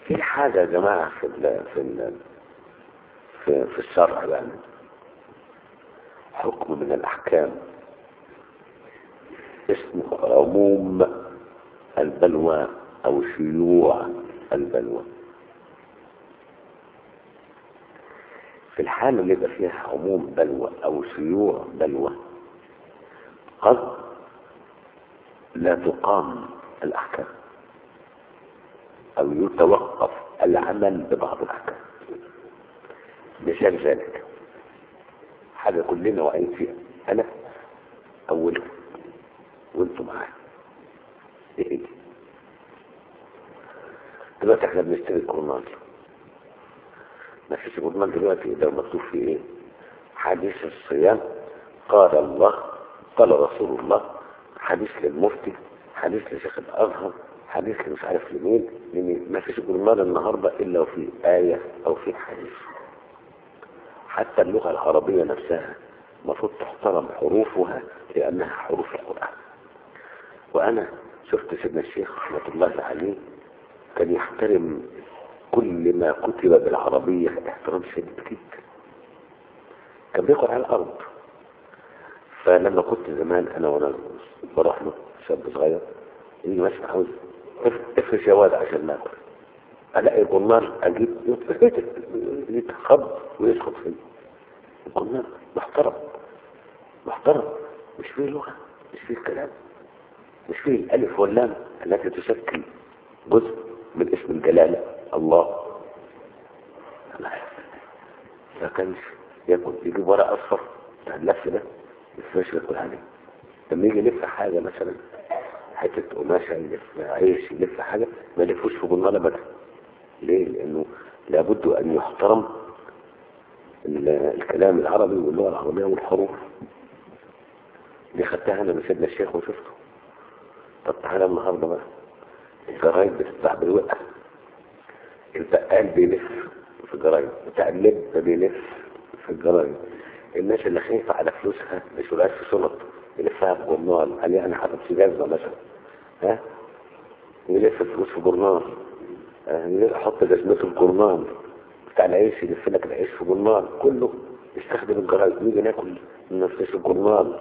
في حاجة يا جماعة في ال في ال في, في الشرع يعني حكم من الأحكام اسمه عموم البلوى أو شيوع البلوى في الحالة اللي يبقى فيها عموم بلوى أو شيوع بلوى قد لا تقام الأحكام أو يتوقف العمل ببعض الأحكام مثال ذلك حاجة كلنا واقعين فيها أنا أولكم وانتم معايا ايه دي دلوقتي احنا بنشتري الجورنال ما فيش جورنال دلوقتي ده مكتوب فيه ايه حديث الصيام قال الله قال رسول الله حديث للمفتي حديث لشيخ الازهر حديث مش عارف لمين لمين ما فيش جورنال النهارده الا وفي ايه او في حديث حتى اللغه العربيه نفسها المفروض تحترم حروفها لانها حروف القران وانا شفت سيدنا الشيخ رحمه الله عليه كان يحترم كل ما كتب بالعربية احترام شديد جدا كان بيقرأ على الأرض فلما كنت زمان أنا وأنا بروح له شاب صغير يجي ماشي عاوز افرش يا واد عشان ناكل ألاقي الجرنال أجيب يتخض ويسقط فيه الجرنال محترم محترم مش فيه لغة مش فيه كلام مش فيه الألف واللام التي تشكل جزء من اسم الجلالة الله ما كانش ياكل يجيب ورق اصفر بتاع اللف ده يفرش ياكل عليه لما يجي يلف حاجه مثلا حته قماشه يلف عيش يلف حاجه ما يلفوش في جرنال ابدا ليه؟ لانه لابد ان يحترم الكلام العربي واللغه العربيه والحروف دي خدتها انا من سيدنا الشيخ وشفته طب تعالى النهارده بقى الجرايد بتتباع بالوقت البقال بيلف في الجرايد بتاع اللب بيلف في الجرايد الناس اللي خايفة على فلوسها مش ولاش في شنط يلفها في جورنال قال لي انا حاطط في جزمة مثلا ها يلف الفلوس في جورنال يحط جزمته في جورنال بتاع العيش يلف لك العيش في جورنال كله يستخدم الجرايد نيجي ناكل نفس الجورنال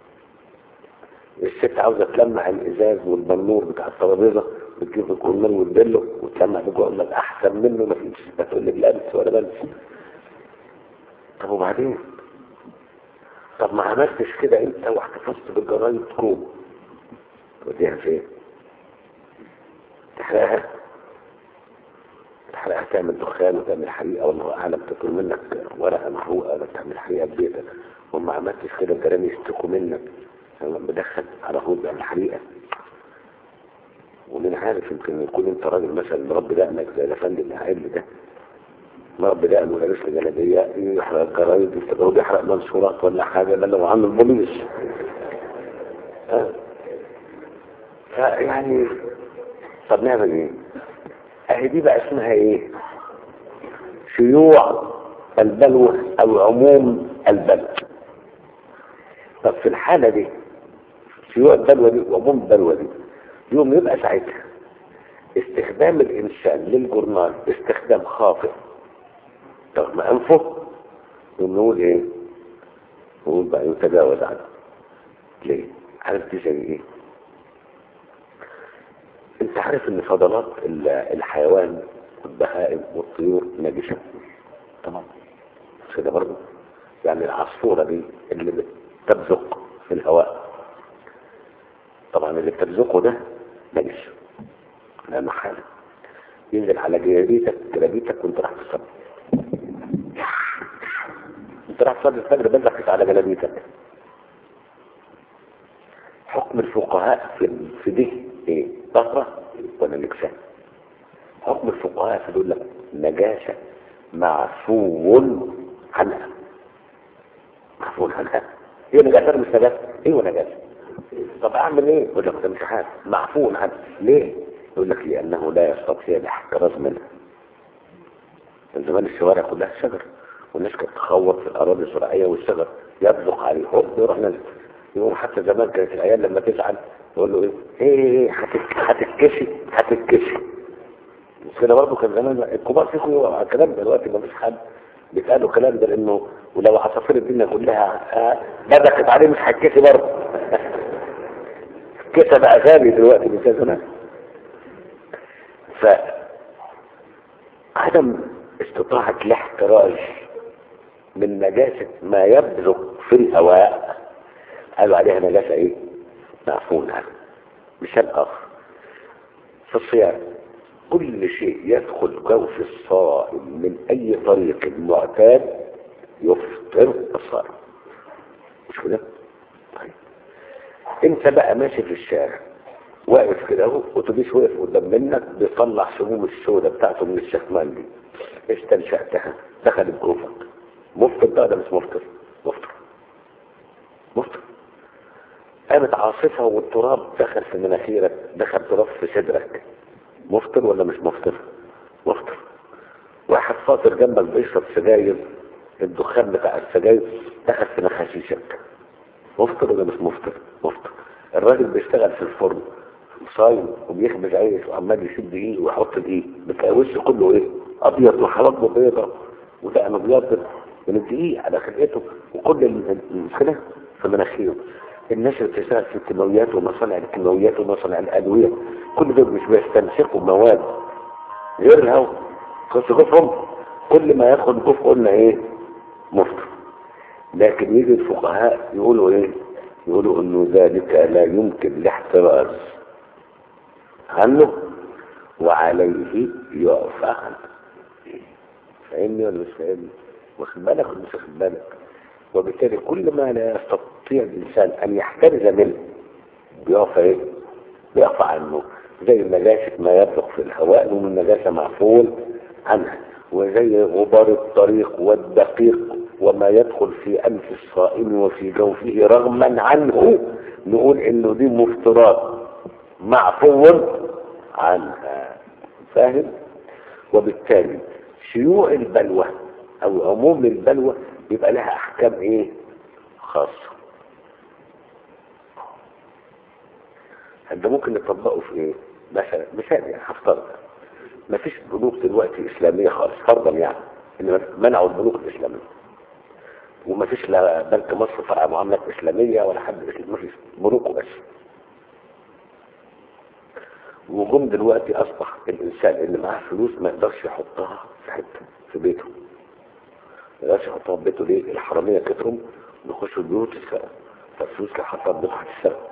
الست عاوزة تلمع الإزاز والبنور بتاع الترابيزة بتجيب الجورنال وتدله وتلمع بجورنال أحسن منه ما فيش بتقول لي بلبس ولا بلبس طب وبعدين طب ما عملتش كده انت واحتفظت بالجرايد كوم توديها فين تحرقها تحرقها تعمل دخان وتعمل حريقه والله اعلم تاكل منك ورقه محروقه ولا تعمل حريقه في بيتك وما عملتش كده الجيران يشتكوا منك مدخل على طول بيعمل حريقه ومين عارف يمكن يكون انت راجل مثلا مربي دقنك زي الافندي اللي قاعد لي ده مربي دقن ولابس لي جلابيه يحرق الجرايد يفتكروا بيحرق منشورات ولا حاجه ده لو عامل بوليس فيعني طب نعمل ايه؟ اهي دي بقى اسمها ايه؟ شيوع البلوى او عموم البلوى طب في الحالة دي شيوع البلوى دي وعموم البلوى دي يوم يبقى ساعتها استخدام الإنسان للجورنال استخدام خاطئ رغم أنفه يوم نقول إيه؟ نقول بقى يتجاوز عنه ليه؟ عارف دي زي إيه؟ أنت عارف إن فضلات الحيوان والبهائم والطيور نجسة طبعا مش كده برضه يعني العصفورة دي اللي تبزق في الهواء طبعا اللي بتبزقه ده نجس لا محالة ينزل على جلابيتك جلابيتك وانت راح تصلي انت راح تصلي الفجر بزقت على جلابيتك حكم الفقهاء في في دي ايه طهرة ولا نجسة حكم الفقهاء في دول لك نجاسة معفو عنها معفو عنها هي نجاسة مش نجاسة ايوه نجاسة طب اعمل ايه يقول لك ده مش عارف معفو عنه ليه يقول لك لانه لا يستطيع الاحتراز منها من زمان الشوارع كلها شجر والناس كانت تخوض في الاراضي الزراعيه والشجر يطلق عليه هوب يروح نازل يقوم حتى زمان كانت العيال لما تزعل يقول له ايه ايه هتتكشي هتتكشي مش كده برضه كان زمان الكبار فيكم يقعوا على الكلام ده دلوقتي ما فيش حد بيتقالوا الكلام ده لانه ولو عصافير الدنيا كلها آه، بدكت عليه مش هتكسي برضه كسب بقى غالي دلوقتي من كذا زمان ف عدم استطاعة الاحتراز من نجاسة ما يبلغ في الهواء قالوا عليها نجاسة ايه معفون عنها مثال اخر في الصيام كل شيء يدخل جوف الصائم من اي طريق معتاد يفطر الصائم مش كده طيب انت بقى ماشي في الشارع واقف كده اهو اتوبيس وقف قدام منك بيطلع سموم السوداء بتاعته من الشكمان دي استنشأتها دخلت جوفك مفطر بقى ده مش مفطر مفطر مفطر قامت عاصفة والتراب دخل في مناخيرك دخل تراب في صدرك مفطر ولا مش مفطر مفطر واحد فاطر جنبك بيشرب سجاير الدخان بتاع السجاير دخل في نخاشيشك مفطر ولا مش مفطر مفطر الراجل بيشتغل في الفرن صايم وبيخبز عيش وعمال يشد ايده ويحط الايد بتلاقي وشه كله ايه ابيض وحواجبه بيضة وده مبيض من الدقيق على خلقته وكل المشكله في مناخيره الناس اللي بتشتغل في الكيماويات ومصانع الكيماويات ومصانع الادويه كل دول مش بيستنسخوا مواد غيرها قص جوفهم كل ما ياخد جوف قلنا ايه مفطر لكن يجي الفقهاء يقولوا ايه يقولوا انه ذلك لا يمكن الاحتراز عنه وعليه يعفى عنه فاهمني ولا مش فاهمني واخد بالك ولا مش واخد بالك وبالتالي كل ما لا يستطيع الانسان ان يحترز منه بيعفى ايه بيعفى عنه زي النجاسة ما يبلغ في الهواء ومن النجاسة معفول عنها وزي غبار الطريق والدقيق وما يدخل في أنف الصائم وفي جوفه رغما عنه نقول إنه دي مفترات معفو عنها فاهم وبالتالي شيوع البلوى أو عموم البلوى يبقى لها أحكام إيه خاصة ده ممكن نطبقه في إيه مثلا مثال يعني هفترض مفيش بنوك دلوقتي إسلامية خالص فرضا يعني إن منعوا البنوك الإسلامية وما فيش لا بنك مصر فرع معاملات اسلاميه ولا حد ما فيش بنوك بس وجم دلوقتي اصبح الانسان اللي معاه فلوس ما يقدرش يحطها في حته في بيته ما يقدرش يحطها في بيته ليه؟ الحراميه كترهم بيخشوا البيوت يسرقوا فالفلوس اللي حطها في بيته هتتسرق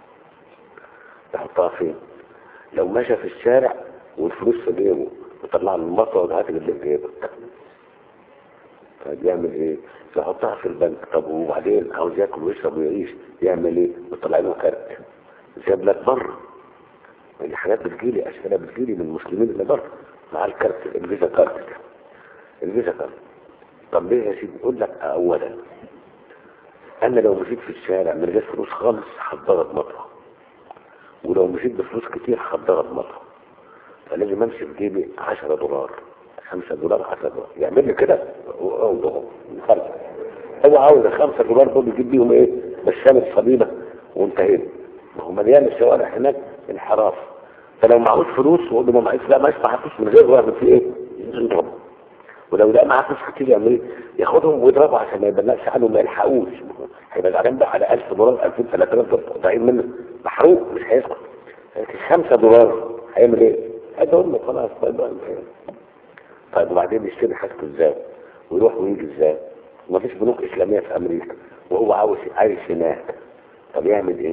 يحطها فين؟ لو مشى في الشارع والفلوس في جيبه وطلع من المطوه وهات اللي في جيبك فبيعمل ايه يحطها في البنك طب وبعدين عاوز ياكل ويشرب ويعيش يعمل ايه بيطلع له كارت زي بلاد بره الحاجات بتجيلي اسئله بتجيلي من المسلمين اللي بره مع الكارت الفيزا كارت ده الفيزا كارت طب ليه يا سيدي يقول لك اولا انا لو مشيت في الشارع من غير فلوس خالص هتضغط مطوه ولو مشيت بفلوس كتير هتضغط مطوه فلازم امشي في جيبي 10 دولار 5 دولار 10 دولار يعمل لي كده هو هو عاوز 5 دولار دول يجيب بيهم ايه بشامة صليبة وانتهينا ما هو مليان الشوارع هناك انحراف فلو معهوش فلوس ويقول له ما معيش لا ما يدفع فلوس من غير يعمل فيه ايه يضربه ولو لا معاه فلوس كتير يعمل ايه ياخدهم ويضربه عشان ما يبلغش عنه ما يلحقوش هيبقى زعلان بقى على 1000 دولار 2000 3000 دولار ضايعين منه محروق مش هيسكت 5 دولار هيعمل ايه؟ هيدور له خلاص طيب طيب وبعدين يشتري حاجته ازاي ويروح ويجي ازاي ومفيش بنوك اسلاميه في امريكا وهو عاوز عايش هناك طب يعمل ايه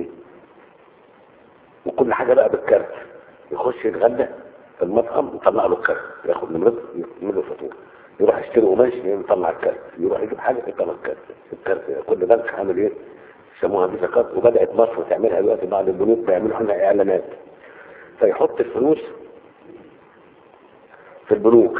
وكل حاجه بقى بالكارت يخش يتغدى في المطعم يطلع له الكارت ياخد نمرته يعمل له فاتوره يروح يشتري قماش يطلع الكارت يروح يجيب حاجه يطلع الكارت الكارت كل بنك عامل ايه يسموها فيزا كارت وبدات مصر تعملها دلوقتي بعض البنوك بيعملوا لنا اعلانات فيحط الفلوس في البنوك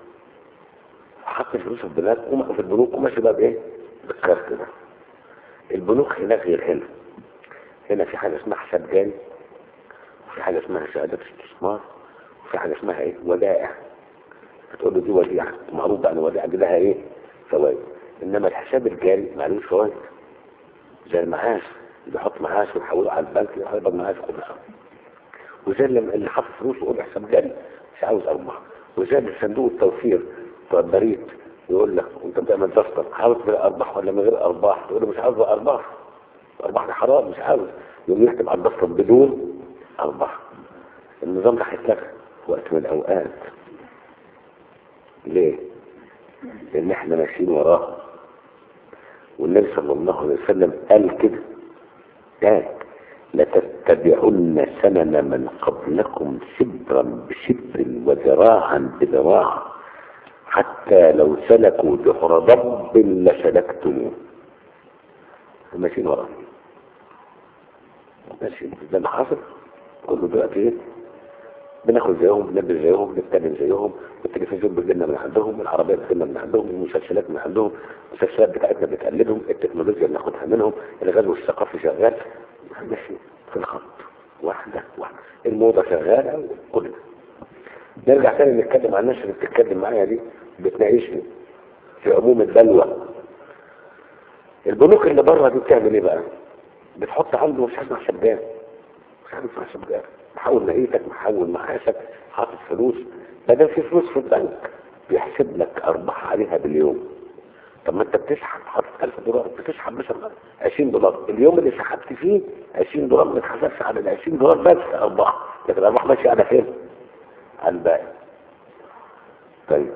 حط الفلوس في البنوك في البنوك وماشي بقى بايه بالكارت ده البنوك هناك غير هنا هنا في حاجه اسمها حساب جاري وفي حاجه اسمها شهاده استثمار وفي حاجه اسمها ايه ودائع هتقول له دي وديعه معروف بقى ان الوديعه دي لها ايه فوائد انما الحساب الجاري معلوش فوائد زي المعاش اللي يحط معاش ويحوله على البنك يحط معاش كل سنه وزي اللي حط فلوس ويقول حساب جاري مش عاوز ارباح وزاد صندوق التوفير بتوع البريد يقول لك وانت بتعمل دفتر عاوز بالارباح ولا من غير ارباح تقول له مش عاوز ارباح ارباح ده حرام مش عاوز يقوم يكتب على الدفتر بدون ارباح النظام ده هيتلغى في وقت من الاوقات ليه؟ لان احنا ماشيين وراه والنبي صلى الله عليه وسلم قال كده قال لتتبعن سنن من قبلكم شبرا بشبر وذراعا بذراع حتى لو سلكوا جحر ضب لسلكتموه ماشيين وراه ماشي ده اللي حاصل كله دلوقتي ايه بناخد زيهم بنلبس زيهم بنتكلم زيهم التلفزيون بيجيلنا من عندهم العربية بتجيلنا من عندهم المسلسلات من عندهم المسلسلات بتاعتنا بتقلدهم التكنولوجيا بناخدها منهم الغزو الثقافي شغال ماشي في الخط واحدة واحدة الموضة شغالة وكل ده نرجع تاني نتكلم عن الناس اللي بتتكلم معايا دي بتناقشني في عموم البلوى البنوك اللي بره دي بتعمل ايه بقى؟ بتحط عنده مش هسمع شبان مش هسمع شبان محول نهيتك محول معاشك حاطط فلوس ما دام في فلوس في البنك بيحسب لك ارباح عليها باليوم طب ما انت بتسحب حاطط 1000 دولار بتسحب مثلا 20 دولار اليوم اللي سحبت فيه 20 دولار ما اتحسبش على ال 20 دولار بس ارباح لكن الارباح ماشيه على فين؟ على الباقي طيب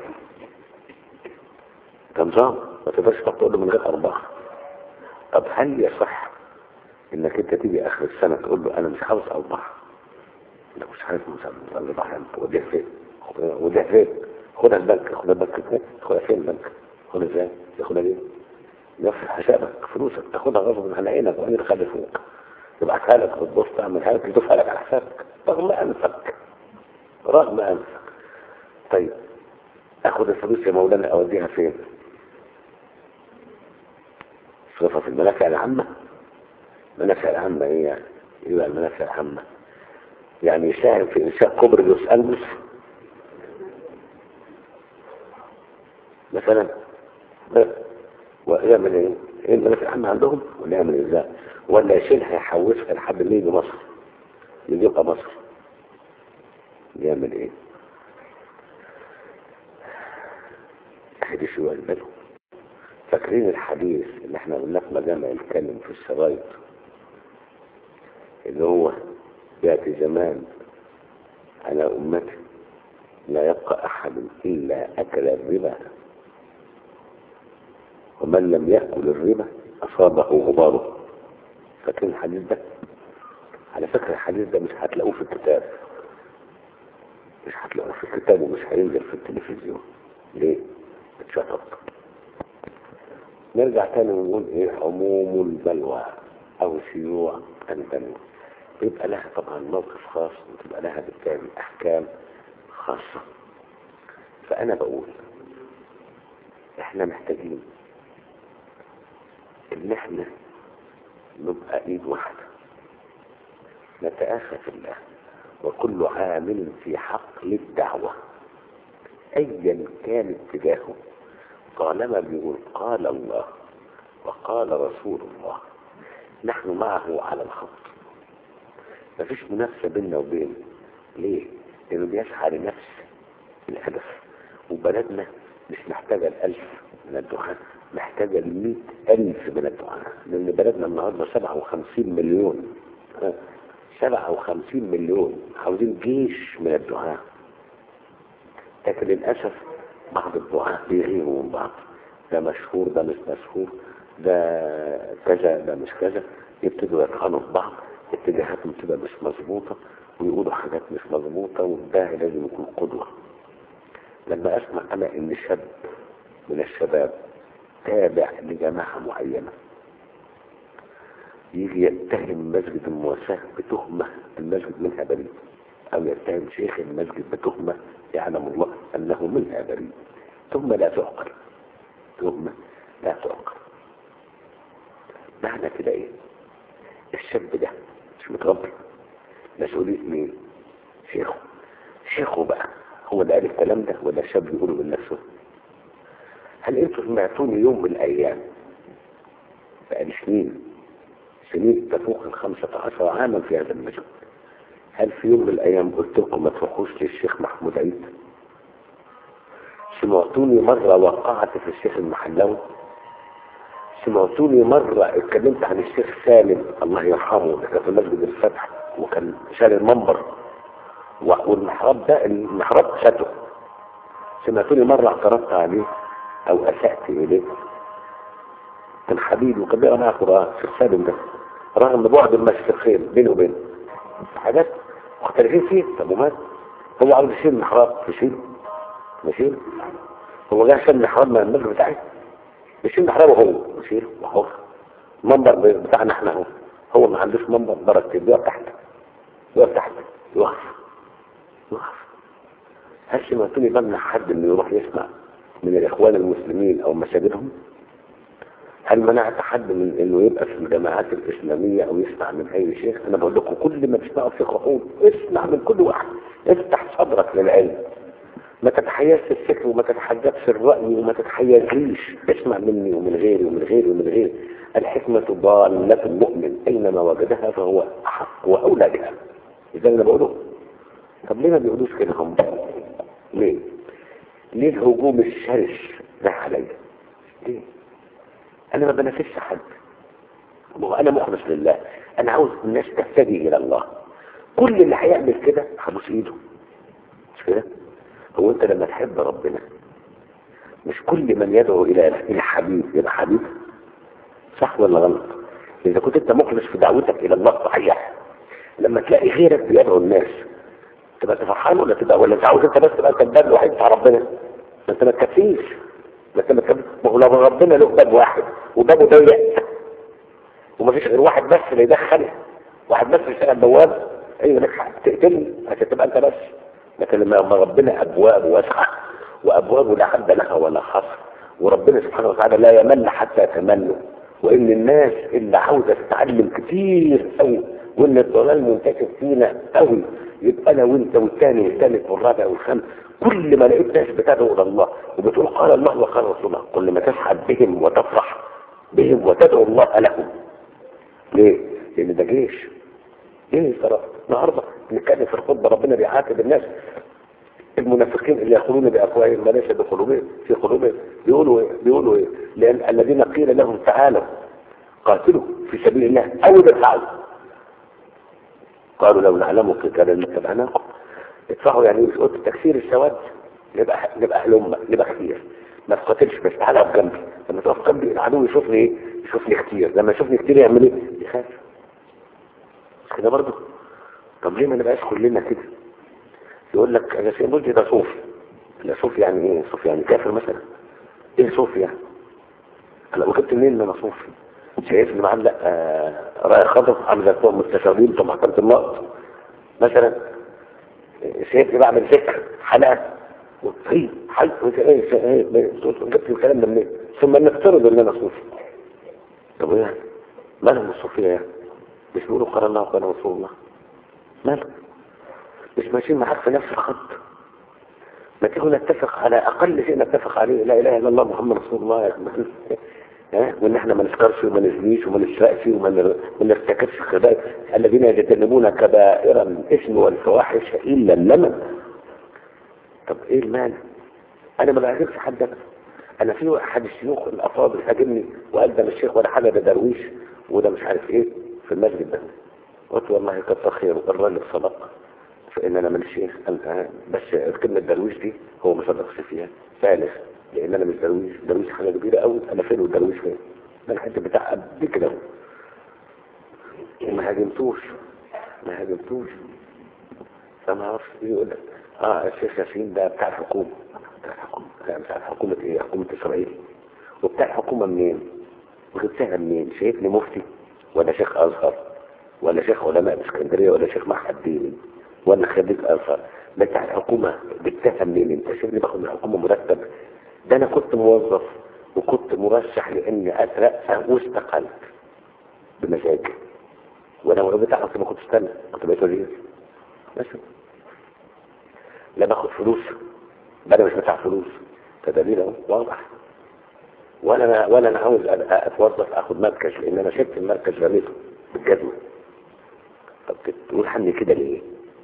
ده نظام ما تقدرش تقول له من غير ارباح طب هل يصح انك انت تيجي اخر السنه تقول له انا مش عاوز ارباح انت مش عارف مثلا الارباح انت وديها فين وديها فين خدها البنك خدها البنك فين خدها فين البنك خدها ازاي ياخدها ليه يفرح حسابك فلوسك تاخدها غصب عن عينك وعين خلفوك يبعتها لك وتبص تعملها لك يدفع لك على حسابك رغم انفك رغم انفك طيب اخد الفلوس يا مولانا اوديها فين صرفها في المنافع العامة المنافع العامة ايه يعني ايه بقى المنافع العامة يعني يساهم في انشاء كوبري لوس انجلوس مثلا ويعمل ايه ايه المنافع العامة عندهم ولا يعمل ازاي ولا يشيلها يحوشها لحد ما يجي مصر من يبقى مصر يعمل ايه احد شو باله فاكرين الحديث اللي احنا قلنا في مجامع الكلم في الشرايط اللي هو يأتي زمان على أمتي لا يبقى أحد إلا أكل الربا ومن لم يأكل الربا أصابه غباره فاكرين الحديث ده على فكرة الحديث ده مش هتلاقوه في الكتاب مش هتلاقوه في الكتاب ومش هينزل في التلفزيون ليه؟ اتشطب نرجع تاني ونقول ايه عموم البلوى او شيوع البلوى يبقى لها طبعا موقف خاص وتبقى لها بالتالي احكام خاصة فانا بقول احنا محتاجين ان احنا نبقى ايد واحدة نتآخى في الله وكل عامل في حقل الدعوة ايا كان اتجاهه طالما بيقول قال الله وقال رسول الله نحن معه على الخط مفيش منافسة بيننا وبينه ليه؟ لأنه بيسعى لنفس الهدف وبلدنا مش محتاجة الألف من الدعاء محتاجة المئة ألف من الدعاء لأن بلدنا النهاردة سبعة وخمسين مليون سبعة وخمسين مليون عاوزين جيش من الدعاء لكن للأسف بعض الدعاء بيغيروا من بعض ده مشهور ده مش مشهور ده كذا ده مش كذا يبتدوا يطعنوا في بعض اتجاهاتهم تبقى مش مظبوطة ويقولوا حاجات مش مظبوطة والداعي لازم يكون قدوة لما اسمع انا ان شاب من الشباب تابع لجماعة معينة يجي يتهم مسجد المواساة بتهمة المسجد منها بريء او يتهم شيخ المسجد بتهمة يعلم الله انه منها بريء ثم لا تعقل تهمة لا تعقل معنى كده ايه الشاب ده مش متربي مسؤولية مين شيخه شيخه بقى هو اللي قال الكلام ده ولا الشاب بيقوله من نفسه هل انتوا سمعتوني يوم من الايام بقالي سنين سنين تفوق الخمسة عشر عاما في هذا المجال هل في يوم من الايام قلت لكم ما تروحوش للشيخ محمود عيد سمعتوني مرة وقعت في الشيخ المحلاوي سمعتوني مرة اتكلمت عن الشيخ سالم الله يرحمه ده كان في مسجد الفتح وكان شال المنبر والمحراب ده المحراب شده سمعتوني مرة اعترضت عليه او اسأت اليه كان حبيبي وكان بيقرا معايا قرآن الشيخ سالم ده رغم بعد المشرقين بيني وبينه حاجات مختلفين فيه طب ومال هو عاوز يشيل المحراب يشيل يشيل هو جاي عشان المحراب من المسجد بتاعي يشيل محرابه هو يشيل وحر المنبر بتاعنا احنا هو هو ما عندوش منبر درجتين بيقف تحت يقف تحت يوقف يوقف هل سمعتوني بمنع حد انه يروح يسمع من الاخوان المسلمين او مساجدهم هل منعت حد من انه يبقى في الجماعات الاسلاميه او يسمع من اي شيخ انا بقول لكم كل ما تسمعوا في قرآن اسمع من كل واحد افتح صدرك للعلم ما تتحيزش الفكر وما تتحجبش الرأي وما تتحيزليش اسمع مني ومن غيري ومن غيري ومن غيري الحكمة ضالة المؤمن أينما وجدها فهو أحق وأولى بها إذا أنا بقوله طب ليه ما بيقولوش كده هم ليه ليه الهجوم الشرس ده عليا ليه انا ما بنافسش حد وانا مخلص لله انا عاوز الناس تهتدي الى الله كل اللي هيعمل كده هبوس ايده مش كده هو انت لما تحب ربنا مش كل من يدعو الى الى حبيب يبقى حبيب صح ولا غلط اذا كنت انت مخلص في دعوتك الى الله صحيح لما تلاقي غيرك بيدعو الناس تبقى تفرحان ولا تبقى ولا انت عاوز انت بس تبقى كذاب الوحيد بتاع ربنا ما انت ما تكفيش ما انت ما تكفيش ما هو لو ربنا له باب واحد وبابه ضيق ومفيش غير واحد بس اللي يدخل واحد بس يشتغل بواب ايوه لك حق تقتلني عشان تبقى انت بس لكن لما ربنا ابواب واسعه وابوابه لا حد لها ولا حصر وربنا سبحانه وتعالى لا يمل حتى يتمنوا وان الناس اللي عاوزه تتعلم كتير قوي وان الضلال منتشر فينا قوي يبقى انا وانت والثاني والثالث والرابع والخامس كل ما لقيت ناس بتدعو الى الله وبتقول قال الله وقال رسوله كل ما تسعد بهم وتفرح بهم وتدعو الله لهم ليه؟ لان ده جيش ليه ترى النهارده بنتكلم في الخطبه ربنا بيعاتب الناس المنافقين اللي يقولون بافواههم ما ليس بقلوبهم في قلوبهم بيقولوا ايه؟ بيقولوا ايه؟ لان الذين قيل لهم تعالوا قاتلوا في سبيل الله او ادفعوا قالوا لو نعلم قتالا لاتبعناكم ادفعوا يعني قلت تكسير السواد نبقى نبقى هلم نبقى كتير ما تقاتلش بس تعالى اقف جنبي لما تقف جنبي العدو يشوفني ايه؟ يشوفني كتير لما يشوفني كتير يعمل ايه؟ يخاف مش كده برضه طب ليه ما نبقاش كلنا كده يقول لك انا في بودي ده صوفي لا صوفي يعني ايه صوفي يعني كافر مثلا ايه صوفي يعني هلا وجبت منين ان انا صوفي شايف اللي معلق آه رايه خضر عامل زي بتوع المستشارين بتوع محكمه النقد مثلا شايفني بعمل ذكر حلقه وفي حي ايه ايه جبت الكلام ده منين ثم نفترض ان انا صوفي طب ايه مالهم الصوفيه يعني مش بيقولوا قال الله وقال رسول الله مالهم مش ماشيين معاك في نفس الخط ما تيجوا نتفق على اقل شيء نتفق عليه لا اله الا الله محمد رسول الله يا ها وان احنا ما نسكرش وما نزنيش وما نسرقش وما نرتكبش الخبائث الذين يجتنبون كبائر الاثم والفواحش الا اللمم طب ايه المانع انا ما بعرفش حد انا انا في احد الشيوخ الافاضل هاجمني وقال ده مش شيخ ولا حاجه ده درويش وده مش عارف ايه في المسجد ده قلت والله كتر خيره الراجل صدق فان انا ماليش شيخ بس كلمه درويش دي هو ما صدقش فيها ثالث لان انا مش درويش درويش حاجه كبيره قوي انا فين والدرويش فين ده الحته بتاع قد كده وما هاجمتوش ما هاجمتوش فما اعرفش ايه يقول لك اه الشيخ ياسين ده بتاع الحكومه بتاع الحكومه لا بتاع حكومه ايه حكومه اسرائيل وبتاع الحكومه منين وجبتها منين شايفني مفتي ولا شيخ ازهر ولا شيخ علماء اسكندريه ولا شيخ معهد ديني ولا خريج ازهر بتاع الحكومه جبتها منين انت شايفني باخد من الحكومه مرتب ده انا كنت موظف وكنت مرشح لاني اترقى واستقلت بمزاجي وانا لو بتاع ما كنتش استنى كنت بقيت وزير بس لا باخد فلوس انا مش بتاع فلوس فدليل اهو واضح ولا انا ولا انا عاوز اتوظف اخد مركز لان انا شلت المركز رميته بالجزمه طب تقول عني كده ليه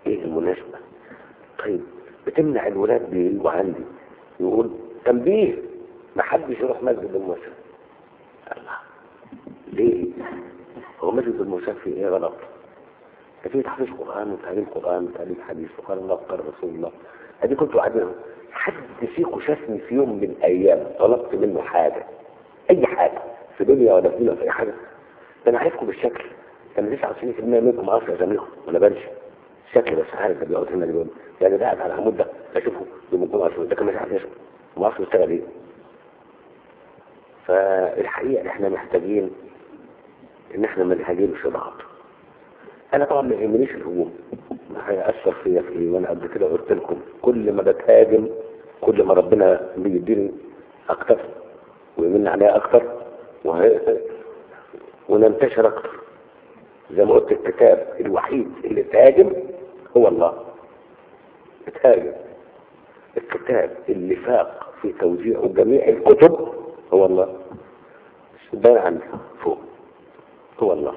ايه المناسبة طيب بتمنع الولاد بيجوا عندي يقول تنبيه ما حدش يروح مسجد الموسى الله ليه هو مسجد الموسى فيه ايه غلط ده فيه تحفيظ قرآن وتعليم قرآن وتعليم حديث وقال الله وقال رسول الله ادي كنت قاعدين حد فيكم شافني في يوم من الايام طلبت منه حاجة اي حاجة في دنيا ولا في دنيا في اي حاجة ده انا عارفكم بالشكل انا 99% منكم عارف اساميكم ولا بنسى شكل بس عارف ده بيقعد هنا دلوقتي يعني ده قاعد على العمود ده اشوفه يوم يكون عارف ده كان مش عارف اسمه وما عارف يشتغل ايه فالحقيقه احنا محتاجين ان احنا ما نهاجمش بعض انا طبعا ما يهمنيش الهجوم ما هيأثر فيا في ايه وانا قبل كده قلت لكم كل ما بتهاجم كل ما ربنا بيديني اكتر ويمن عليا اكتر وهي... وننتشر اكتر زي ما قلت الكتاب الوحيد اللي تهاجم هو الله اتهاجم الكتاب اللي فاق في توزيع جميع الكتب هو الله باين عندي فوق هو الله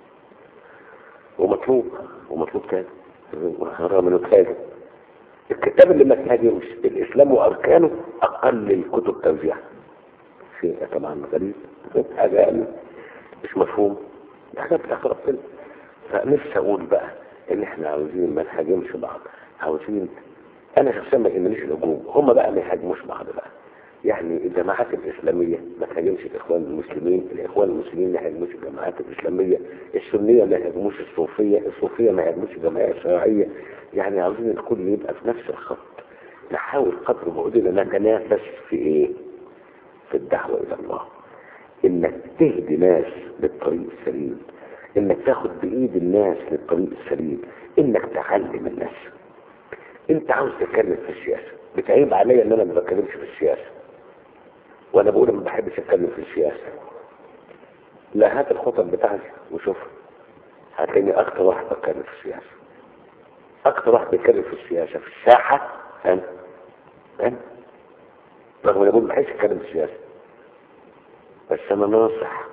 ومطلوب ومطلوب تاني رغم انه تهاجم الكتاب اللي ما تهاجمش الاسلام واركانه اقل الكتب توزيعا شيء طبعا غريب حاجه يعني مش مفهوم ده حاجه بتاعت ربنا فنفسي اقول بقى ان احنا عاوزين ما نهاجمش بعض عاوزين انا شخصيا ما يهمنيش الهجوم هم بقى ما يهاجموش بعض بقى يعني الجماعات الاسلاميه ما تهاجمش الاخوان المسلمين الاخوان المسلمين ما يهاجموش الجماعات الاسلاميه السنيه ما يهاجموش الصوفيه الصوفيه ما يهاجموش الجماعه الشرعيه يعني عاوزين الكل يبقى في نفس الخط نحاول قدر جهدنا نتنافس في ايه في الدعوه الى الله انك تهدي ناس للطريق السليم انك تاخد بايد الناس للطريق السليم انك تعلم الناس انت عاوز تتكلم في السياسه بتعيب عليا ان انا ما بتكلمش في السياسه وانا بقول ما بحبش اتكلم في السياسه لا هات الخطب بتاعتي وشوف هتلاقيني اكتر واحد بتكلم في السياسه اكتر واحد بيتكلم في السياسه في الساحه انا انا رغم ان بقول ما بحبش اتكلم في السياسه بس انا ناصح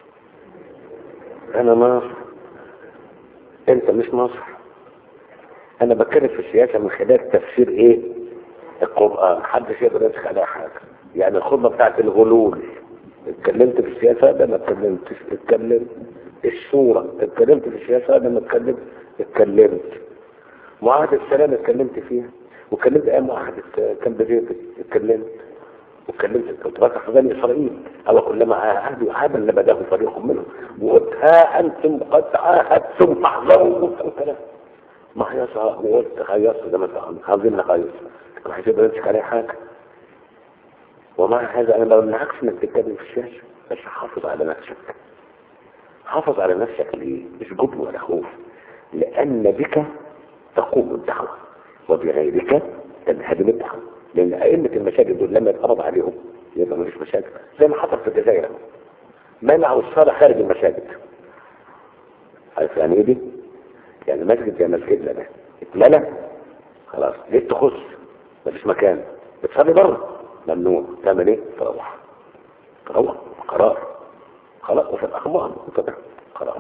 انا ناصح انت مش ناصح انا بتكلم في السياسه من خلال تفسير ايه القران محدش يقدر يمسك عليها حاجه يعني الخطبه بتاعت الغلول اتكلمت في السياسه ده ما اتكلمتش اتكلمت الصوره اتكلمت في السياسه ده ما اتكلمت اتكلمت معاهده السلام اتكلمت فيها واتكلمت ايام معاهده كامب ديفيد اتكلمت واتكلمت كنت بفتح بني اسرائيل او كلما عاهدوا عهدا لبداه فريق منهم وقلت ها انتم قد عاهدتم فاحذروا الكلام ما هيص وقلت غيرت زي ما انت عاوزين نغير ما هيقدر يمسك عليه حاجه ومع هذا انا ما بمنعكش انك تتكلم في الشاشه بس حافظ على نفسك حافظ على نفسك ليه مش جبن ولا خوف لان بك تقوم الدعوه وبغيرك تنهدم الدعوه لان ائمه المساجد دول لما يتقبض عليهم يبقى مفيش مشاكل زي ما حصل في الجزائر منعوا الصلاه خارج المساجد عارف يعني ايه دي؟ يعني مسجد زي مسجدنا ده اتملى خلاص ليه تخش مفيش مكان بتصلي بره ممنوع تعمل ايه تروح تروح قرار خلاص وفي الاخبار قرار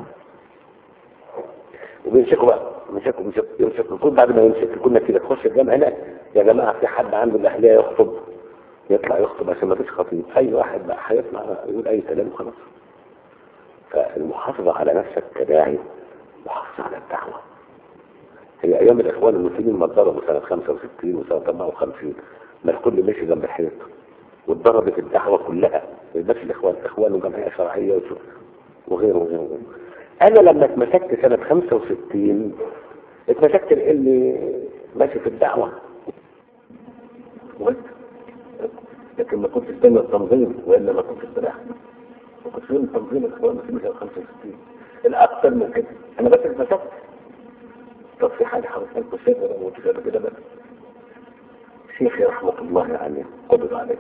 وبيمسكوا بقى يمسكوا يمسكوا يمسكوا يكون بعد ما يمسك يكون كده تخش الجامع هنا يا جماعه في حد عنده الاهليه يخطب يطلع يخطب عشان ما فيش خطيب اي واحد بقى هيطلع يقول اي كلام وخلاص فالمحافظه على نفسك كداعي محافظه على الدعوه هي ايام الاخوان المسلمين ما اتضربوا سنه 65 وسنه 54 ما الكل مشي جنب الحيط واتضربت الدعوه كلها بس الاخوان اخوان وجمعيه شرعيه وغيره وغيره انا لما اتمسكت سنه 65 اتمسكت لاني ماشي في الدعوه وقلت لكن ما كنتش استنى التنظيم والا ما كنتش استريح ما كنتش فين تنظيم الاخوان في 65 الاكثر من كده انا بس اتمسكت طب في حاجه حصلت لكم شيء انا ما قلتش قبل كده بس شيخي رحمه الله عليه قبض عليه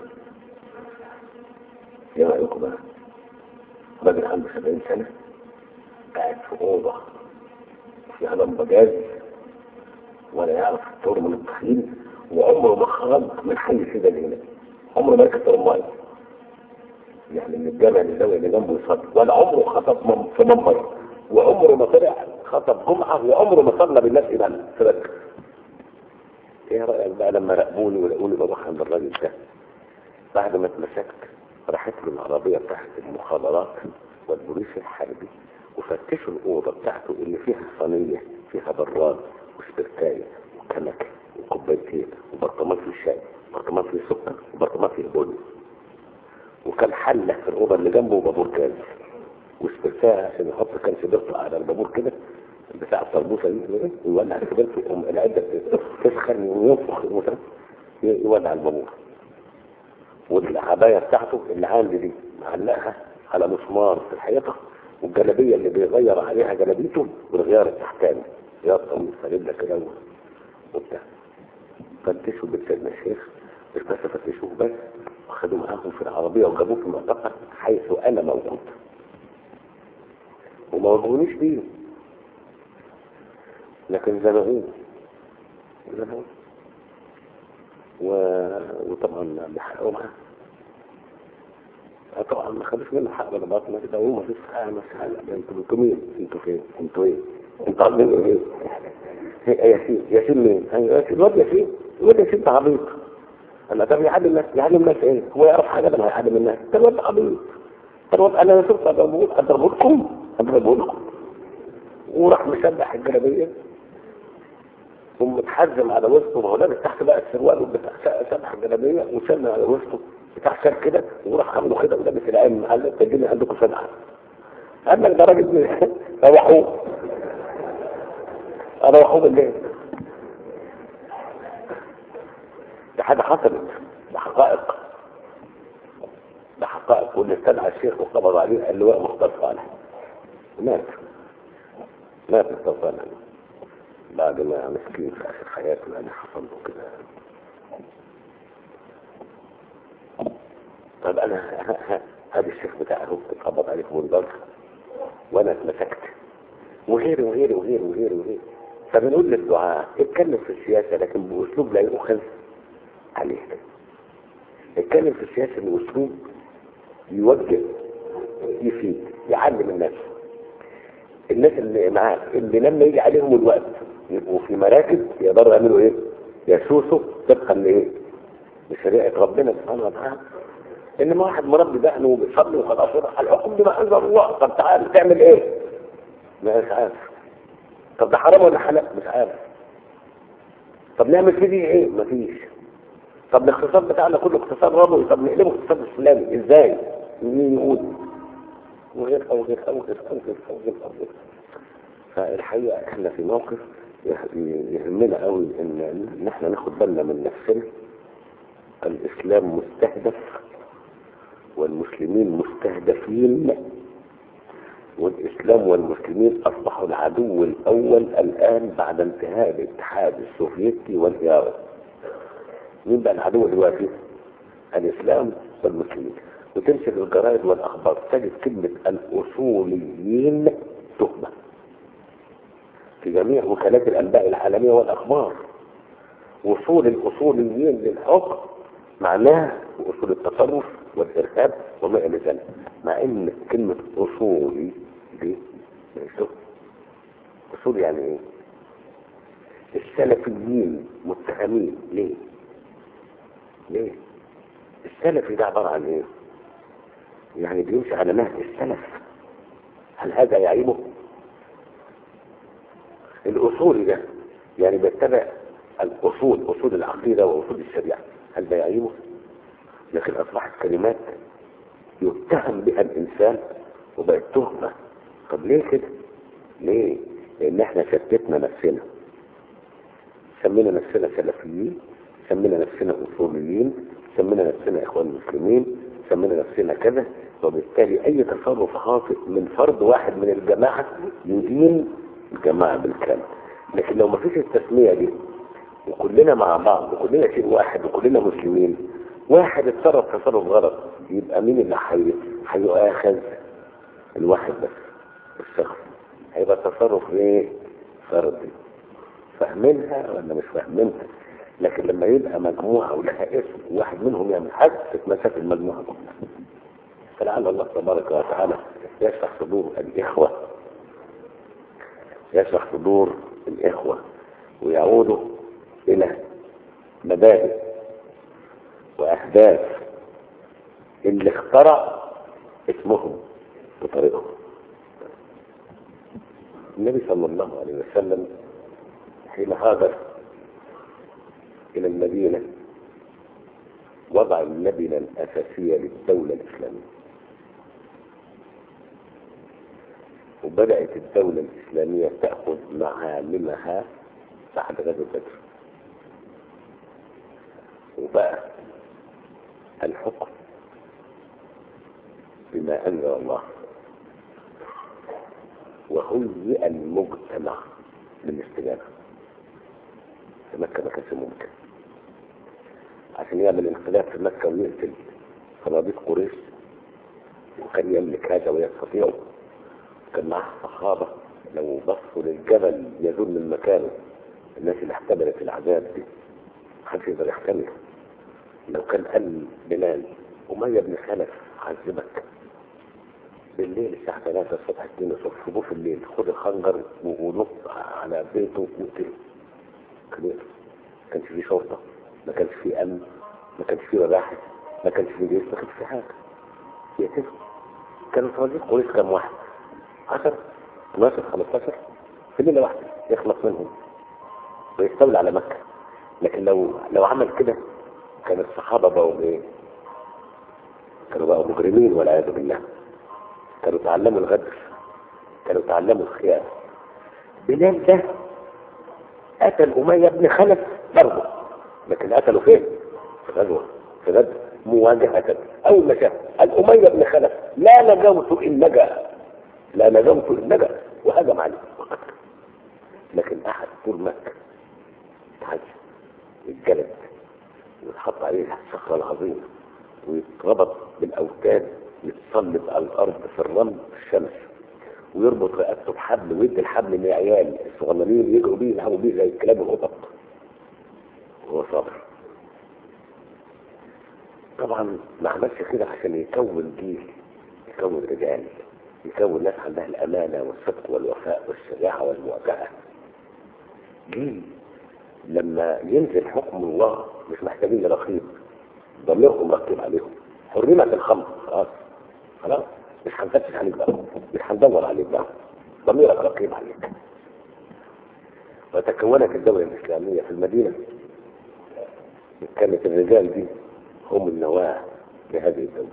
ايه رايكم بقى راجل عنده 70 سنه قاعد في اوضه فيها لمبه جاز ولا يعرف الطور من الطحين وعمره ما خرج من حي كده لهنا عمره ما ركب الميه يعني من الجامع للزاويه اللي جنبه يصلي ولا عمره خطب في منبر وعمره ما طلع خطب جمعة وعمره ما صلى بالناس إمام في بدر ايه رأيك بقى لما راقبوني ولقوني بروح عند الراجل ده بعد ما اتمسكت راحت له العربية بتاعت المخابرات والبوليس الحربي وفتشوا الأوضة بتاعته اللي فيها صينية فيها براد وسبرتاية وكنكة وكوبايتين وبرطمان فيه شاي وبرطمان فيه سكر وبرطمان فيه بني وكان حلة في الأوضة اللي جنبه وبابور كاز وسبرتاية عشان يحط كان سبرته على البابور كده بتاع الطربوسة دي يولع سبرته يقوم العدة تسخن وينفخ مثلا يولع البابور والعباية بتاعته اللي عندي دي معلقها على مسمار في الحيطة والجلابية اللي بيغير عليها جلابيته والغيار التحتاني غيار طويل فجيب لك كده وبتاع فتشوا بيت سيدنا الشيخ مش بس فتشوه بس وخدوا معاهم في العربية وجابوه في المعتقل حيث أنا موجود وما واجهونيش بيه لكن زنقوه زنقوه و... وطبعا بيحققوا معاه طبعا ما خدوش منه حق ولا باطل كده وهو ما فيش حاجه ما فيش حاجه انتوا انتوا مين؟ انتوا فين؟ انتوا ايه؟ انتوا عاملين ايه؟ هي ياسين ياسين مين؟ ياسين الواد ياسين الواد ياسين ده عبيط انا طب يعلم الناس يعلم الناس ايه؟ هو يعرف حاجه ده ما هيعلم الناس ده الواد عبيط ده الواد انا شفت اضربه اضربه لكم اضربه لكم وراح مشبح الجلابيه ومتحزم على وسطه ما هو لابس تحت بقى السروال وبتاع سبح الجلابيه وشن على وسطه بتاع شال كده وراح عامله كده ولابس العين قال لك الدنيا عندكم سبعه قال لك ده راجل روحوه روحوه بالليل ده حاجه حصلت ده حقائق ده حقائق واللي استدعى الشيخ وقبض عليه اللواء مختار صالح مات مات مختار صالح بعد ما مسكين في اخر حياته يعني حصل له كده طب انا هذا الشيخ بتاعي هو اتقبض عليه في منبر وانا اتمسكت وغيري وغيري وغيري وغيري وغيري فبنقول للدعاء اتكلم في السياسة لكن بأسلوب لا يؤخذ عليه اتكلم في السياسة بأسلوب يوجه يفيد يعلم الناس الناس اللي معاك اللي لما يجي عليهم الوقت يبقوا في مراكز يقدروا يعملوا ايه يسوسوا طبقا لايه لشريعة ربنا سبحانه وتعالى انما واحد مربي دقنه وبيصلي وخلاص الحكم بما انزل الله طب تعال تعمل ايه مش عارف طب ده حرام ولا حلال مش عارف طب نعمل فيه دي ايه مفيش طب الاقتصاد بتاعنا كله اقتصاد ربوي طب نقلبه اقتصاد اسلامي ازاي مين يقول وغيرها وغيرها وغيرها وغيرها وغيرها وغيرها فالحقيقة احنا في موقف يهمنا قوي ان ان احنا ناخد بالنا من نفسنا الاسلام مستهدف والمسلمين مستهدفين والاسلام والمسلمين اصبحوا العدو الاول الان بعد انتهاء الاتحاد السوفيتي والهيارة مين بقى العدو دلوقتي الاسلام والمسلمين وتمسك الجرائد والاخبار تجد كلمة الاصوليين تهمة في جميع وكالات الانباء العالمية والاخبار وصول الاصوليين للحكم معناه اصول التصرف والارهاب وما الى ذلك مع ان كلمة اصولي دي مش اصول يعني ايه السلفيين متهمين ليه ليه السلفي ده عبارة عن ايه يعني بيمشي على نهج السلف هل هذا يعيبه الاصولي ده يعني بيتبع الاصول اصول العقيدة واصول الشريعة هل ده يعيبه لكن اصبحت كلمات يتهم بها الانسان وبقت تهمة طب ليه كده ليه لان احنا شتتنا نفسنا سمينا نفسنا سلفيين سمينا نفسنا اصوليين سمينا نفسنا اخوان مسلمين سمينا نفسنا كذا وبالتالي اي تصرف خاطئ من فرد واحد من الجماعة يدين الجماعة بالكامل لكن لو ما فيش التسمية دي وكلنا مع بعض وكلنا شيء واحد وكلنا مسلمين واحد اتصرف تصرف غلط يبقى مين اللي حي... هيؤاخذ الواحد بس الشخص هيبقى تصرف ايه فردي فاهمينها ولا مش فاهمينها لكن لما يبقى مجموعة ولها اسم واحد منهم يعمل حاجة تتمسك المجموعة كلها فلعل الله تبارك وتعالى يشرح صدور الإخوة يشرح صدور الإخوة ويعودوا إلى مبادئ وأهداف اللي اخترع اسمهم وطريقهم النبي صلى الله عليه وسلم حين هاجر إلى المدينة وضع اللبنة الأساسية للدولة الإسلامية وبدأت الدولة الإسلامية تأخذ معالمها بعد غزوة بدر وبقى الحكم بما أنزل الله وهيئ المجتمع للاستجابة في مكة ما كانش ممكن عشان يعمل انقلاب في مكة ويقتل صناديق قريش وكان يملك هذا ويستطيع كان معاه صحابة لو بصوا للجبل يزول من مكانه الناس اللي احتملت العذاب دي محدش يقدر يحتمل لو كان قال بلال أمية بن خلف عذبك بالليل الساعة 3 الصبح 2 الصبح خدوه في الليل خد الخنجر ونط على بيته واقتله كان يقتل ما كانش فيه شرطة ما كانش فيه أمن ما كانش فيه مباحث ما كانش فيه جيش ما كانش فيه حاجة يقتلوا كانوا صناديق قريش كام واحد 10 12 15 في ليلة واحدة يخلص منهم ويستولي على مكة لكن لو لو عمل كده كان الصحابة بقوا ايه؟ كانوا بقوا مجرمين والعياذ بالله كانوا تعلموا الغدر كانوا تعلموا الخيانة بلال ده قتل أمية بن خلف برضه لكن قتله فين؟ في غزوة في غزوة مواجهة أول ما شاف الأمية بن خلف لا نجوت إن نجا لا نجوت إن نجا وهجم عليه وقتل لكن أحد طول مكة تعجب يتجلد ويتحط عليه الصخرة العظيمة ويتربط بالأوتاد يتصلب على الأرض في الرمل في الشمس ويربط رقبته بحبل ويدي الحبل للعيال الصغننين يجروا بيه يلعبوا بيه زي الكلاب والقطط وهو صابر طبعا ما عملش كده عشان يكون جيل يكون رجال يكون ناس عندها الأمانة والصدق والوفاء والشجاعة والمواجهة جيل لما ينزل حكم الله مش محتاجين لرقيب ضميرهم رقيب عليهم حرمت الخمر خلاص خلاص مش هنفتش عليك بقى مش هندور عليك بقى ضميرك رقيب عليك وتكونت الدولة الإسلامية في المدينة كانت الرجال دي هم النواة لهذه الدولة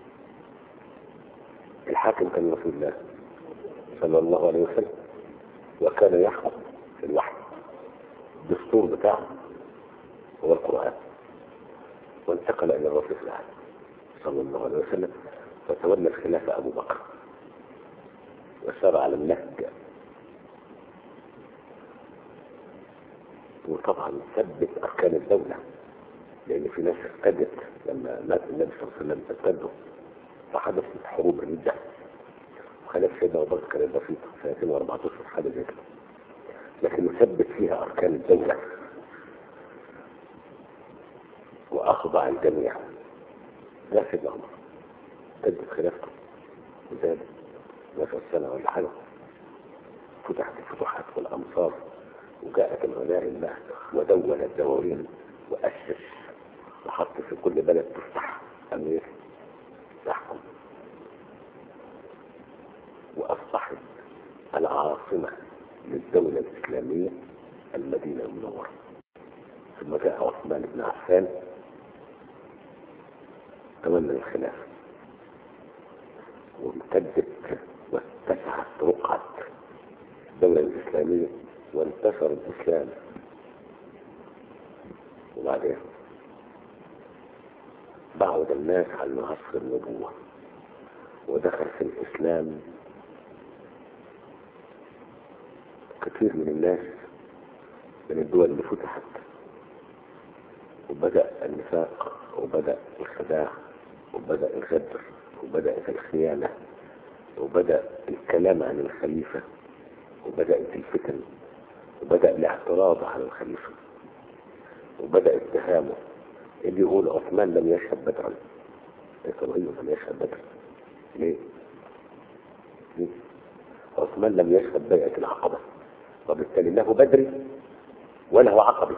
الحاكم كان رسول الله صلى الله عليه وسلم وكان يحكم في الوحي الدستور بتاعه هو القرآن وانتقل إلى الرسول الأعلى صلى الله عليه وسلم فتولى الخلافة أبو بكر وسار على النهج وطبعا ثبت أركان الدولة لأن في ناس ارتدت لما مات النبي صلى الله عليه وسلم ارتدوا فحدثت حروب ردة وخلاف سيدنا أبو بكر كانت بسيطة سنة 2014 حاجة زي كده لكن يثبت فيها أركان الدولة وأخضع الجميع لا سيدنا عمر تجد خلافته وزاد 12 سنة ولا حاجة فتحت الفتوحات والأمصار وجاءت الغنائم بقى ودون الدواوين وأسس وحط في كل بلد تفتح أمير تحكم وأصبحت العاصمة للدولة الإسلامية المدينة المنورة ثم جاء عثمان بن عفان تولى الخلافة وامتدت واتسعت رقعة الدولة الإسلامية وانتشر الإسلام وبعدين بعد الناس عن عصر النبوة ودخل في الإسلام كثير من الناس من الدول اللي فتحت وبدأ النفاق وبدأ الخداع وبدأ الغدر وبدأت الخيانة وبدأ الكلام عن الخليفة وبدأت الفتن وبدأ الاعتراض على الخليفة وبدأ اتهامه اللي يقول عثمان لم يشهد بدرا إسرائيل لم يشهد بدرا ليه؟ ليه؟ عثمان لم يشهد بيعة العقبة وبالتالي له بدري وله عقبي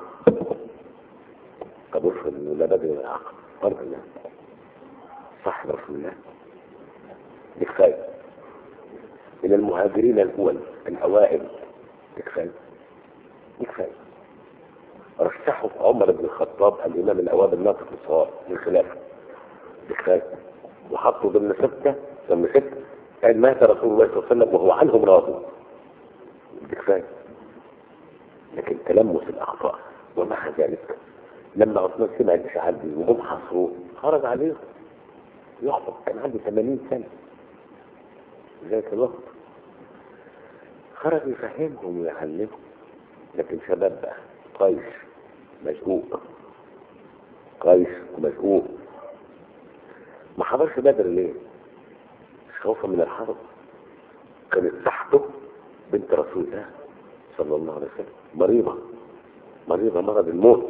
طب افرض انه لا بدري ولا عقبي فرض الله صح رسول الله دي كفايه من المهاجرين الاول الاوائل دي كفايه دي كفايه رشحوا عمر بن الخطاب الامام الاواب الناطق بالصواب للخلافه دي كفايه وحطوا ضمن سته ضمن سته قال مات رسول الله صلى الله عليه وسلم وهو عنهم راضي دي كفايه لكن تلمس الاخطاء ومع ذلك لما عثمان سمع الاشاعات دي وهم حصروه خرج عليهم يحفظ كان عنده 80 سنه ذات الوقت خرج يفهمهم ويعلمهم لكن شباب بقى قيس مشقوق قيس ومشقوق ما حضرش بدر ليه؟ خوفا من الحرب كانت تحته بنت رسول الله صلى الله عليه وسلم مريضة مريضة مرض الموت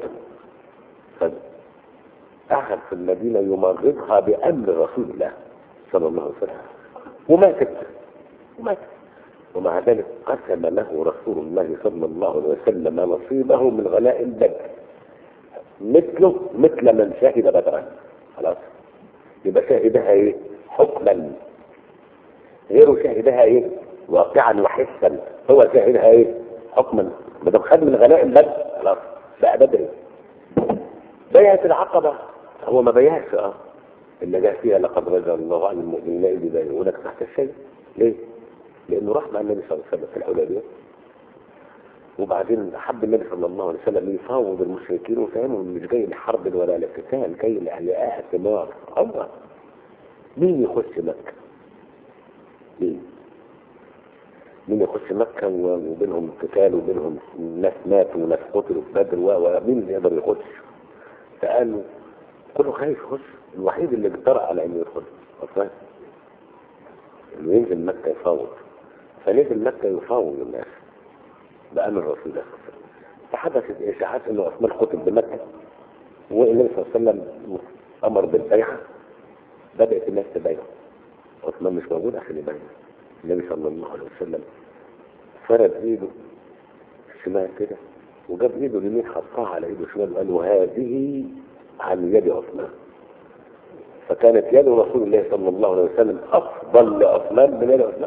فأخذ في المدينة يمرضها بأمر رسول الله صلى الله عليه وسلم وماتت وماتت ومع ذلك قسم له رسول الله صلى الله عليه وسلم نصيبه من غنائم بدر مثله مثل من شهد بدرا خلاص يبقى شهدها ايه حكما غيره شهدها ايه واقعا وحسا هو شهدها ايه حكما ما دام خد من غنائم بدر خلاص بقى بدري بيعة العقبة هو ما بيعش اه اللي جاء فيها لقد رضي الله عن المؤمنين اذ يبايعونك تحت الشيء ليه؟ لانه راح مع النبي صلى الله عليه وسلم في الحديبيه وبعدين حب النبي صلى الله عليه وسلم يفاوض المشركين وفهمهم مش جاي لحرب ولا لقتال جاي لاعلاء ثمار الله مين يخش مكه؟ مين؟ مين يخش مكة وبينهم قتال وبينهم ناس ماتوا وناس قتلوا في بدر ومين اللي يقدر يخش؟ فقالوا كله خايف يخش الوحيد اللي اجترأ على انه يدخل أصلا انه ينزل مكة يفاوض فنزل مكة يفاوض الناس بأمر رسول الله صلى الله عليه وسلم فحدثت إشاعات انه عثمان قتل بمكة والنبي صلى الله عليه وسلم أمر بالبيعة بدأت الناس تبايع عثمان مش موجود عشان يبايع النبي صلى الله عليه وسلم فرد ايده الشمال كده وجاب ايده اليمين حطها على ايده الشمال وقال له هذه عن يد عثمان فكانت يد رسول الله صلى الله عليه وسلم افضل لعثمان من يد عثمان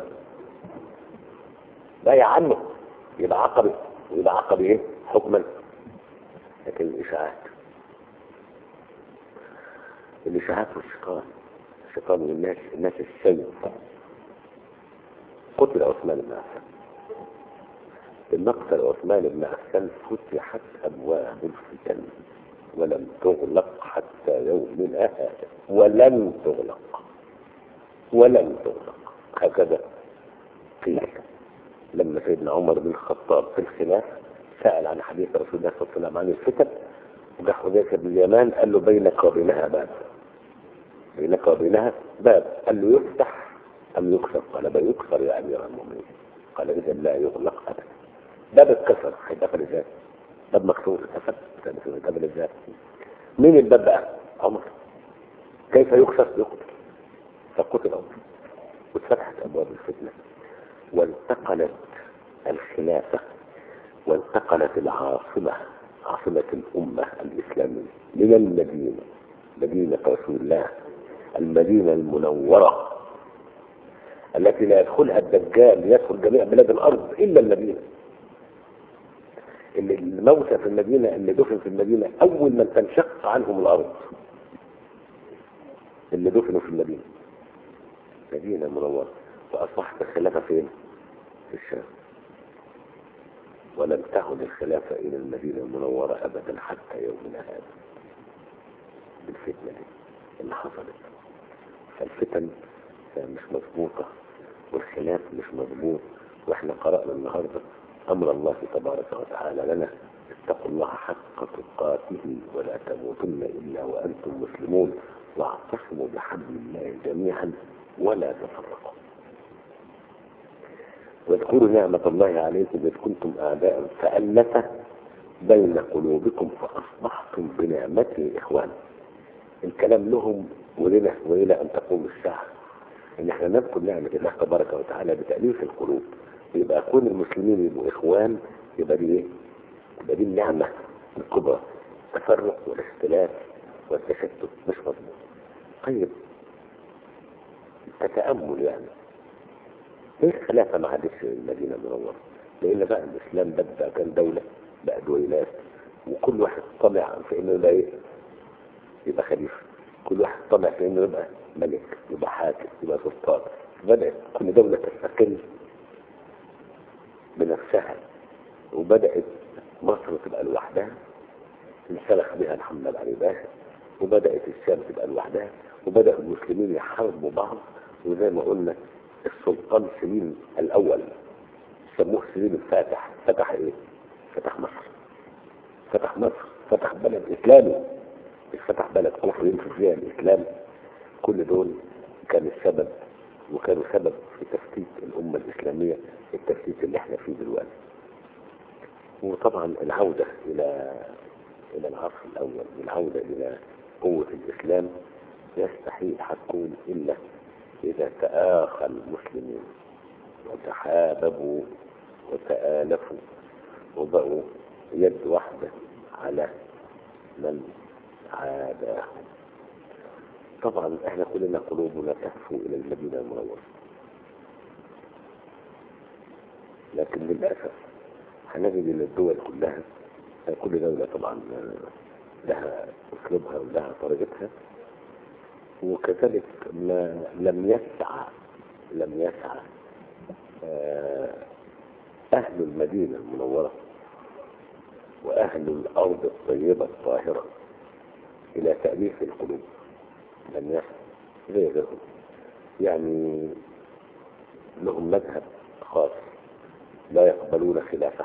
بايع عنه يبقى عقبي ويبقى عقبي ايه حكما لكن الاشاعات الاشاعات والشيطان الشيطان والناس الناس السيء قتل عثمان بن عفان بمقتل عثمان بن عفان فتحت ابواب الفتن ولم تغلق حتى يومنا هذا ولن تغلق ولن تغلق هكذا قيل لما سيدنا عمر بن الخطاب في الخلاف سأل عن حديث رسول الله صلى الله عليه وسلم عن الفتن وجاء حذيفة بن اليمان قال له بينك وبينها باب بينك وبينها باب قال له يفتح أم يكسر قال بل يكسر يا أمير المؤمنين قال إذا لا يغلق أبدا باب اتكسر هيتقفل ازاي باب مكسور اتقفل هيتقفل ازاي مين الباب بقى عمر كيف يكسر يقتل فقتل عمر واتفتحت أبواب الفتنة وانتقلت الخلافة وانتقلت العاصمة عاصمة الأمة الإسلامية من المدينة مدينة رسول الله المدينة المنورة التي لا يدخلها الدجال يدخل جميع بلاد الأرض إلا المدينة اللي الموتى في المدينة اللي دفن في المدينة أول من تنشق عنهم الأرض اللي دفنوا في المدينة مدينة منورة فأصبحت الخلافة فين؟ في الشام ولم تعد الخلافة إلى المدينة المنورة أبدا حتى يومنا هذا بالفتنة دي اللي حصلت فالفتن مش مضبوطة والخلاف مش مضبوط واحنا قرأنا النهاردة أمر الله تبارك وتعالى لنا اتقوا الله حق تقاته ولا تموتن إلا وأنتم مسلمون واعتصموا بحبل الله جميعا ولا تفرقوا واذكروا نعمة الله عليكم إذ كنتم أعداء فألف بين قلوبكم فأصبحتم بنعمته إخوانا الكلام لهم ولنا وإلى أن تقوم الساعة إن احنا نذكر نعمة الله تبارك وتعالى بتأليف القلوب يبقى كون المسلمين يبقوا اخوان يبقى دي ايه؟ يبقى دي النعمة الكبرى التفرق والاختلاف والتشتت مش مضمون طيب التأمل يعني ليه الخلافة ما عادتش المدينة المنورة؟ لأن بقى الإسلام بدأ كان دولة بقى دويلات وكل واحد طمع في إنه يبقى إيه؟ يبقى خليفة كل واحد طمع في إنه يبقى ملك يبقى حاكم يبقى سلطان بدأت كل دولة تستقل بنفسها وبدأت مصر تبقى لوحدها انسلخ بها محمد علي باشا وبدأت الشام تبقى لوحدها وبدأ المسلمين يحاربوا بعض وزي ما قلنا السلطان سليم الأول سموه سليم الفاتح فتح ايه؟ فتح مصر فتح مصر فتح بلد إسلامي مش فتح بلد كفر ينفذ فيها الإسلام كل دول كان السبب وكانوا سبب في تفتيت الأمة الإسلامية التفتيت اللي احنا فيه دلوقتي وطبعا العودة إلى إلى العصر الأول العودة إلى قوة الإسلام يستحيل حتكون إلا إذا تآخى المسلمين وتحاببوا وتآلفوا وبقوا يد واحدة على من عاداهم طبعا احنا كلنا قلوبنا تهفو الى المدينة المنورة لكن للأسف هنجد ان الدول كلها كل دولة طبعا لها اسلوبها ولها طريقتها وكذلك ما لم يسعى لم يسعى أهل المدينة المنورة وأهل الأرض الطيبة الطاهرة إلى تأليف القلوب لم يسعى زي غيرهم يعني لهم مذهب خاص لا يقبلون خلافه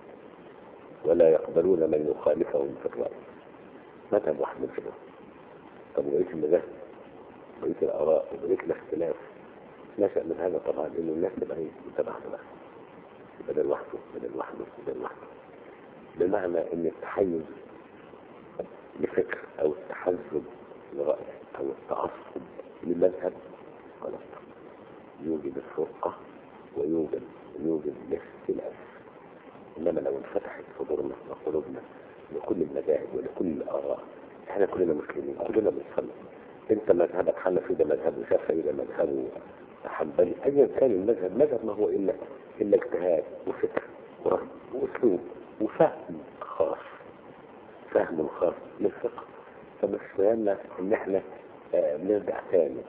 ولا يقبلون من يخالفهم في الرأي مذهب واحد من كده طب وإيه المذاهب وإيه الآراء وإيه الاختلاف نشأ من هذا طبعا إنه الناس تبقى هي متابعة بقى يبقى ده لوحده ده لوحده ده لوحده بمعنى إن التحيز لفكر أو التحزب لرأي أو التعصب لمذهب خلاص يوجد الفرقة ويوجد يوجد الاختلاف إنما لو انفتحت صدورنا وقلوبنا لكل المذاهب ولكل الآراء احنا كلنا مسلمين كلنا بنصلي انت مذهبك حنفي ده مذهب شافعي ده مذهب حنبلي ايا كان المذهب مذهب ما هو الا الا اجتهاد وفكر ورأي واسلوب وفهم خاص فهم خاص للفقه فمش فهمنا ان احنا آه نرجع تاني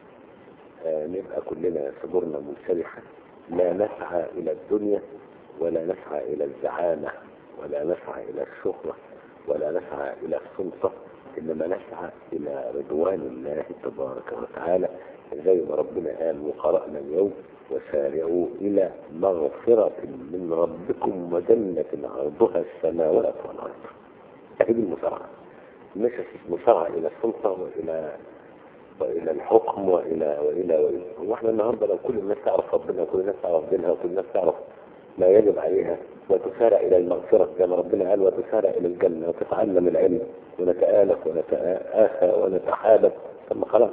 آه نبقى كلنا صدورنا منشرحة لا نسعى الى الدنيا ولا نسعى الى الزعامة ولا نسعى الى الشهرة ولا نسعى الى السلطة انما نسعى الى رضوان الله تبارك وتعالى زي ما ربنا قال وقرأنا اليوم وسارعوا الى مغفرة من ربكم وجنة عرضها السماوات والارض هذه المسارعة مش مسارعة الى السلطة والى والى الحكم والى والى والى واحنا النهارده لو كل الناس تعرف ربنا وكل الناس تعرف دينها وكل الناس تعرف ما يجب عليها وتسارع الى المغفرة زي ما ربنا قال وتسارع الى الجنة وتتعلم العلم ونتآلف ونتآخى ونتحابب ثم خلاص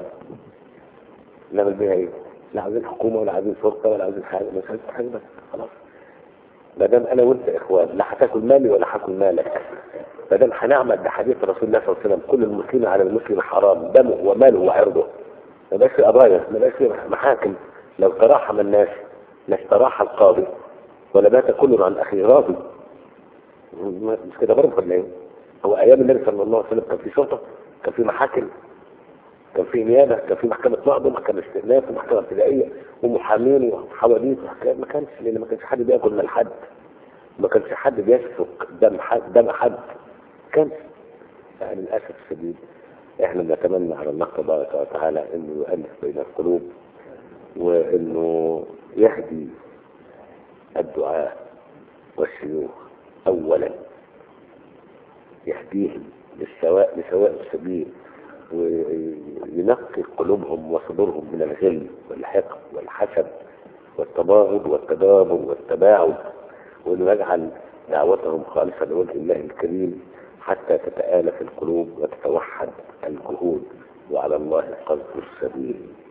نعمل بيها ايه؟ لا عايزين حكومة ولا عايزين شرطة ولا عايزين حاجة مش عايزين حاجة بس خلاص ما دام انا وانت اخوان لا هتاكل مالي ولا هاكل مالك ما دام هنعمل بحديث رسول الله صلى الله عليه وسلم كل المسلم على المسلم حرام دمه وماله وعرضه ما بقاش في قضايا ما بقاش في محاكم لو تراحم الناس لا استراح القاضي ولا بات كل عن اخيه راضي مش كده برضه ولا ايه؟ هو ايام النبي صلى الله عليه وسلم كان في شرطه كان في محاكم كان في نيابه كان في محكمه نقض ومحكمه استئناف ومحكمه ابتدائيه ومحامين وحواديت ما كانش لان ما كانش حد بياكل من حد ما كانش حد بيسفك دم حد دم حد كان يعني للاسف الشديد احنا بنتمنى على الله تبارك وتعالى انه يؤلف بين القلوب وانه يهدي الدعاء والشيوخ اولا يهديهم للسواء لسواء السبيل وينقي قلوبهم وصدورهم من الغل والحقد والحسد والتباغض والتدابر والتباعد وانه يجعل دعوتهم خالصة لوجه الله الكريم حتى تتآلف القلوب وتتوحد الجهود وعلى الله قصد السبيل